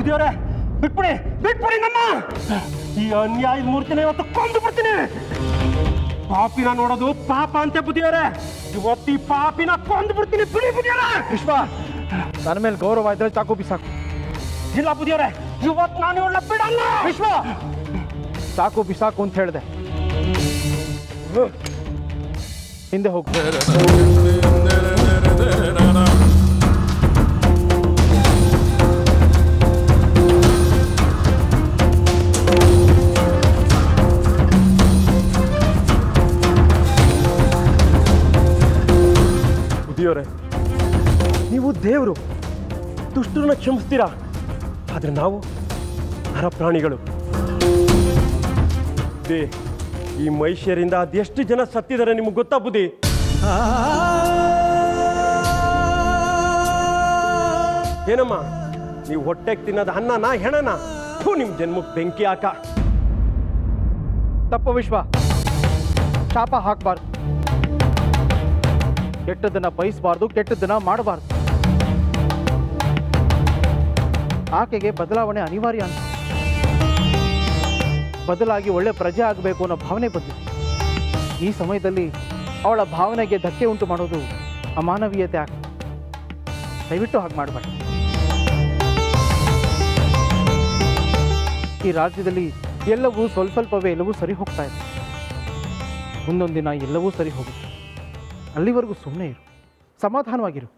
ಬುದ್ಧಿಯವರೇ ಬಿಟ್ಬಿಡಿ ಬಿಟ್ಬಿಡಿ ನಮ್ಮ ಈ ಅನ್ಯಾಯದ ಮೂರ್ತಿನ ಇವತ್ತು ಕೊಂದು ಬಿಡ್ತೀನಿ ಪಾಪಿನ ನೋಡೋದು ಪಾಪ ಅಂತೆ ಬುದ್ಧಿಯವರೇ ಇವತ್ತು ಈ ಪಾಪಿನ ಕೊಂದು ಬಿಡ್ತೀನಿ ಬಿಡಿ ಬುದ್ಧಿಯವರೇ ವಿಶ್ವ ನನ್ನ ಮೇಲೆ ಗೌರವ ಇದ್ರೆ ಚಾಕು ಬಿಸಾಕು ಇಲ್ಲ ಬುದ್ಧಿಯವರೇ ಇವತ್ತು ನಾನು ಇವಳ ಬಿಡಲ್ಲ ವಿಶ್ವ ಚಾಕು ಬಿಸಾಕು ಅಂತ ಹೇಳಿದೆ ಹಿಂದೆ ಹೋಗು ಬುದ್ಧಿಯವರೇ ನೀವು ದೇವರು ದುಷ್ಟರನ್ನ ಕ್ಷಮಿಸ್ತೀರಾ ಆದ್ರೆ ನಾವು ನರ ಪ್ರಾಣಿಗಳು ದೇ ಈ ಮೈಷಿಯರಿಂದ ಅದೆಷ್ಟು ಜನ ಸತ್ತಿದ್ದಾರೆ ನಿಮ್ಗೆ ಗೊತ್ತಾ ಬುದ್ಧಿ ಏನಮ್ಮ ನೀವು ಹೊಟ್ಟೆಗೆ ತಿನ್ನೋದು ಅನ್ನನ ಹೆಣನ ಥು, ನಿಮ್ ಜನ್ಮಕ್ಕೆ ಬೆಂಕಿ ಹಾಕ ತಪ್ಪು ವಿಶ್ವ ಶಾಪ ಹಾಕಬಾರ್ದು ಕೆಟ್ಟದನ್ನ ಬಯಸಬಾರ್ದು ಕೆಟ್ಟದನ್ನ ಮಾಡಬಾರ್ದು ಆಕೆಗೆ ಬದಲಾವಣೆ ಅನಿವಾರ್ಯ ಅಂತ ಬದಲಾಗಿ ಒಳ್ಳೆ ಪ್ರಜೆ ಆಗಬೇಕು ಅನ್ನೋ ಭಾವನೆ ಬಂದಿದೆ ಈ ಸಮಯದಲ್ಲಿ ಅವಳ ಭಾವನೆಗೆ ಧಕ್ಕೆ ಉಂಟು ಮಾಡೋದು ಅಮಾನವೀಯತೆ ಆಗ ದಯವಿಟ್ಟು ಹಾಗೆ ಮಾಡಬೇಡಿ ಈ ರಾಜ್ಯದಲ್ಲಿ ಎಲ್ಲವೂ ಸ್ವಲ್ಪ ಸ್ವಲ್ಪವೇ ಎಲ್ಲವೂ ಸರಿ ಹೋಗ್ತಾ ಇದೆ ಮುಂದೊಂದು ದಿನ ಎಲ್ಲವೂ ಸರಿ ಹೋಗುತ್ತೆ ಅಲ್ಲಿವರೆಗೂ ಸುಮ್ಮನೆ ಇರು ಸಮಾಧಾನವಾಗಿರು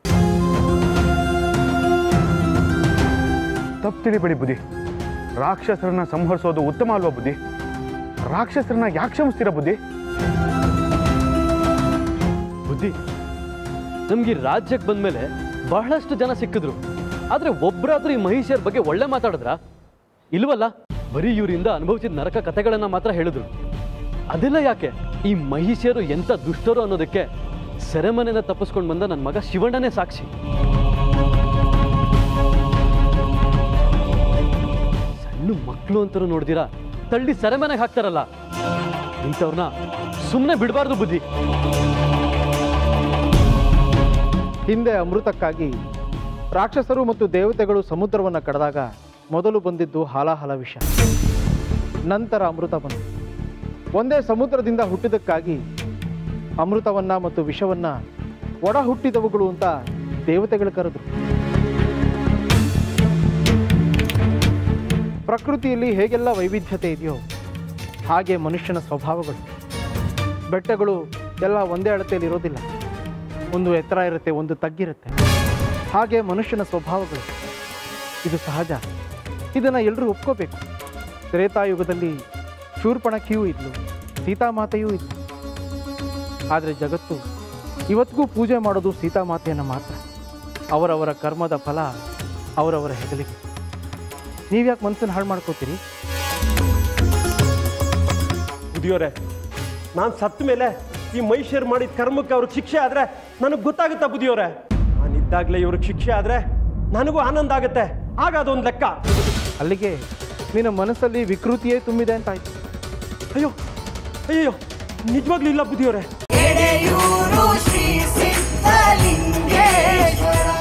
ತಪ್ಪು ತಿಳಿಬೇಡಿ ಬುದ್ಧಿ ರಾಕ್ಷಸರನ್ನ ಸಂಹರಿಸೋದು ಉತ್ತಮ ಅಲ್ವಾ ಬುದ್ಧಿ ರಾಕ್ಷಸರನ್ನ ಯಾಕೆ ಕ್ಷಮಿಸ್ತೀರಾ ಬುದ್ಧಿ ಬುದ್ಧಿ ನಮ್ಗೆ ಈ ರಾಜ್ಯಕ್ಕೆ ಬಂದ್ಮೇಲೆ ಬಹಳಷ್ಟು ಜನ ಸಿಕ್ಕಿದ್ರು ಆದ್ರೆ ಒಬ್ರಾದ್ರೂ ಈ ಮಹಿಷಿಯರ ಬಗ್ಗೆ ಒಳ್ಳೆ ಮಾತಾಡಿದ್ರ ಇಲ್ವಲ್ಲ ಬರೀ ಇವರಿಂದ ಅನುಭವಿಸಿದ ನರಕ ಕಥೆಗಳನ್ನ ಮಾತ್ರ ಹೇಳಿದ್ರು ಅದೆಲ್ಲ ಯಾಕೆ ಈ ಮಹಿಷಿಯರು ಎಂತ ದುಷ್ಟರು ಅನ್ನೋದಕ್ಕೆ ಸೆರೆಮನೆಯಿಂದ ತಪ್ಪಿಸ್ಕೊಂಡು ಬಂದ ನನ್ನ ಮಗ ಶಿವಣ್ಣನೇ ಸಾಕ್ಷಿ ಸಣ್ಣ ಮಕ್ಕಳು ಅಂತರೂ ನೋಡ್ದಿರಾ ತಳ್ಳಿ ಸೆರೆಮನೆಗೆ ಹಾಕ್ತಾರಲ್ಲ ಇಂಥವ್ರನ್ನ ಸುಮ್ಮನೆ ಬಿಡಬಾರ್ದು ಬುದ್ಧಿ ಹಿಂದೆ ಅಮೃತಕ್ಕಾಗಿ ರಾಕ್ಷಸರು ಮತ್ತು ದೇವತೆಗಳು ಸಮುದ್ರವನ್ನು ಕಡಿದಾಗ ಮೊದಲು ಬಂದಿದ್ದು ಹಾಲಾಹಲ ವಿಷ ನಂತರ ಅಮೃತ ಬಂತು ಒಂದೇ ಸಮುದ್ರದಿಂದ ಹುಟ್ಟಿದಕ್ಕಾಗಿ ಅಮೃತವನ್ನ ಮತ್ತು ವಿಷವನ್ನ ಒಡ ಹುಟ್ಟಿದವುಗಳು ಅಂತ ದೇವತೆಗಳು ಕರೆದ್ರು ಪ್ರಕೃತಿಯಲ್ಲಿ ಹೇಗೆಲ್ಲ ವೈವಿಧ್ಯತೆ ಇದೆಯೋ ಹಾಗೆ ಮನುಷ್ಯನ ಸ್ವಭಾವಗಳು ಬೆಟ್ಟಗಳು ಎಲ್ಲ ಒಂದೇ ಅಳತೆಯಲ್ಲಿ ಇರೋದಿಲ್ಲ ಒಂದು ಎತ್ತರ ಇರುತ್ತೆ ಒಂದು ತಗ್ಗಿರುತ್ತೆ ಹಾಗೆ ಮನುಷ್ಯನ ಸ್ವಭಾವಗಳು ಇದು ಸಹಜ ಇದನ್ನು ಎಲ್ಲರೂ ಒಪ್ಕೋಬೇಕು ತ್ರೇತಾಯುಗದಲ್ಲಿ ಶೂರ್ಪಣಖಿಯೂ ಇದ್ಲು ಸೀತಾಮಾತೆಯೂ ಇದ್ಲು ಆದರೆ ಜಗತ್ತು ಇವತ್ತಿಗೂ ಪೂಜೆ ಮಾಡೋದು ಸೀತಾಮಾತೆಯನ್ನು ಮಾತ್ರ ಅವರವರ ಕರ್ಮದ ಫಲ ಅವರವರ ಹೆಗಲಿಗೆ ನೀವ್ಯಾಕೆ ಮನಸ್ಸನ್ನು ಹಾಳು ಮಾಡ್ಕೋತೀರಿ ಬುದ್ಧಿಯವರೇ ನಾನು ಸತ್ತ ಮೇಲೆ ಈ ಮೈಷರ್ ಮಾಡಿದ ಕರ್ಮಕ್ಕೆ ಅವ್ರಿಗೆ ಶಿಕ್ಷೆ ಆದ್ರೆ ನನಗೆ ಗೊತ್ತಾಗುತ್ತಾ ಬುದ್ಧಿಯವರೇ ನಾನಿದ್ದಾಗಲೇ ಇವ್ರಿಗೆ ಶಿಕ್ಷೆ ಆದ್ರೆ ನನಗೂ ಆನಂದ ಆಗುತ್ತೆ ಆಗ ಅದೊಂದು ಲೆಕ್ಕ ಅಲ್ಲಿಗೆ ನಿನ್ನ ಮನಸ್ಸಲ್ಲಿ ವಿಕೃತಿಯೇ ತುಂಬಿದೆ ಅಂತ ಆಯ್ತು ಅಯ್ಯೋ ಅಯ್ಯೋ ನಿಜವಾಗ್ಲೂ ಇಲ್ಲ ಬುದ್ಧಿಯವರೇ